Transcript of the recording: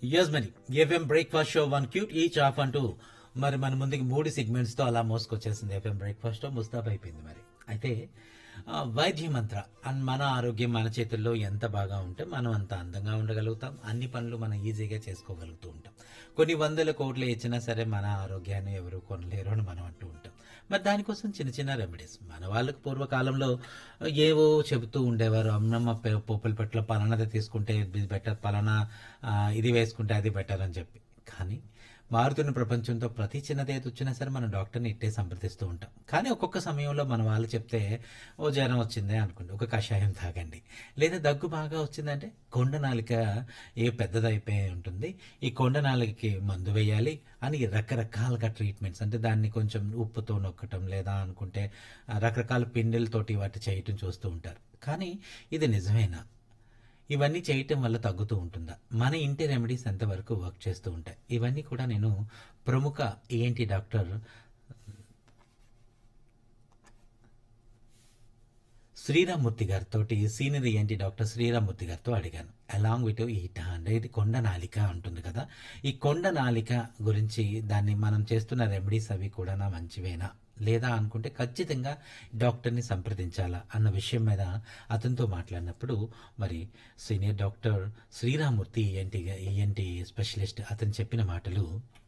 yes మరి FM breakfast show one cute each of అంటూ మరి మన ముందుకి మూడు సెగ్మెంట్స్ తో అలా మోసుకొచ్చేసింది ఎఫ్ఎం బ్రేక్ఫాస్ట్ షో ముస్తాబ్ అయిపోయింది మరి అయితే ఆ, వైద్య మంత్ర అన్- మన ఆరోగ్యం మన చేతుల్లో ఎంత బాగా ఉంటే మనం అంత అందంగా ఉండగలుగుతాం అన్ని పనులు మనం ఈజీగా చేసుకోగలుగుతూ ఉంటాం కొన్ని వందల కోట్లు ఇచ్చినా సరే మన ఆరోగ్యాన్ని ఎవరు కొనలేరు అని మనం అంటూ ఉంటాం మరి దానికోసం చిన్న చిన్న రెమెడీస్ మన వాళ్ళకి పూర్వకాలంలో ఏవో చెబుతూ ఉండేవారు అమ్మమ్మ పె- పోపుల పట్ల పలానాది తీసుకుంటే ఇది బెటర్ పలానా ఆ, ఇది వేసుకుంటే అది బెటర్ అని చెప్పి కానీ మారుతున్న ప్రపంచంతో ప్రతి చిన్నది ఏది వచ్చినా సరే మనం డాక్టర్ని ఇట్టే సంప్రదిస్తూ ఉంటాం కానీ ఒక్కొక్క సమయంలో మన వాళ్ళు చెప్తే ఓ జ్వరం వచ్చిందే అనుకోండి ఒక కషాయం తాగండి లేదా దగ్గు బాగా వచ్చిందంటే కొండ నాలిక ఏ పెద్దదైపోయి ఉంటుంది ఈ కొండ నాలికకి మందు వేయాలి అని రకరకాలుగా ట్రీట్మెంట్స్ అంటే దాన్ని కొంచెం ఉప్పుతో నొక్కటం లేదా అనుకుంటే ఆ, రకరకాల పిండిలతోటి వాటి చేయటం చూస్తూ ఉంటారు కానీ ఇది నిజమేనా ఇవన్నీ చేయటం వల్ల తగ్గుతూ ఉంటుందా మన ఇంటి రెమెడీస్ ఎంతవరకు వర్క్ చేస్తూ ఉంటాయి ఇవన్నీ కూడా నేను ప్రముఖ ఏంటి డాక్టర్ శ్రీరామూర్తి గారితో సీనియర్ ఏంటి డాక్టర్ శ్రీరామూర్తి గారితో అడిగాను అలాంగ్ విత్ ఈట అంటే ఇది కొండ నాలిక ఉంటుంది కదా ఈ కొండ నాలిక గురించి దాన్ని మనం చేస్తున్న రెమెడీస్ అవి కూడా నా మంచివేనా లేదా అనుకుంటే ఖచ్చితంగా డాక్టర్ని సంప్రదించాలా అన్న విషయం మీద అతనితో మాట్లాడినప్పుడు మరి senior doctor Sriramamurthy ENT ENT specialist అతను చెప్పిన మాటలు